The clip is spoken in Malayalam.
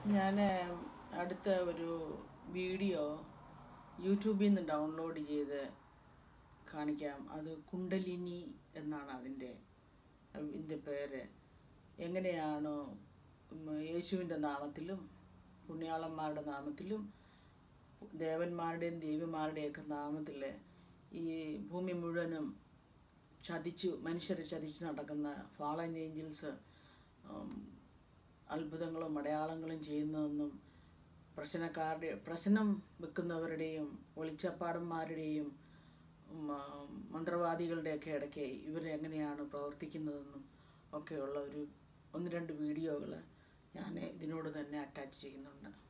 ഞാൻ അടുത്ത ഒരു വീഡിയോ യൂട്യൂബിൽ നിന്ന് ഡൗൺലോഡ് ചെയ്ത് കാണിക്കാം അത് കുണ്ടലിനി എന്നാണ് അതിൻ്റെ ഇതിൻ്റെ പേര് എങ്ങനെയാണ് യേശുവിൻ്റെ നാമത്തിലും പുണ്യാളന്മാരുടെ നാമത്തിലും ദേവന്മാരുടെയും ദേവിമാരുടെയൊക്കെ നാമത്തിൽ ഈ ഭൂമി മുഴുവനും ചതിച്ചു മനുഷ്യരെ ചതിച്ച് നടക്കുന്ന ഫാളൻ ഏഞ്ചൽസ് അത്ഭുതങ്ങളും അടയാളങ്ങളും ചെയ്യുന്നതെന്നും പ്രശ്നക്കാരുടെ പ്രശ്നം വെക്കുന്നവരുടെയും ഒളിച്ചപ്പാടന്മാരുടെയും ഉം, ആ, മന്ത്രവാദികളുടെയൊക്കെ ഇടയ്ക്ക് ഇവരെങ്ങനെയാണ് പ്രവർത്തിക്കുന്നതെന്നും ഒക്കെയുള്ള ഒരു ഒന്ന് രണ്ട് വീഡിയോകൾ ഞാൻ ഇതിനോട് തന്നെ അറ്റാച്ച് ചെയ്യുന്നുണ്ട്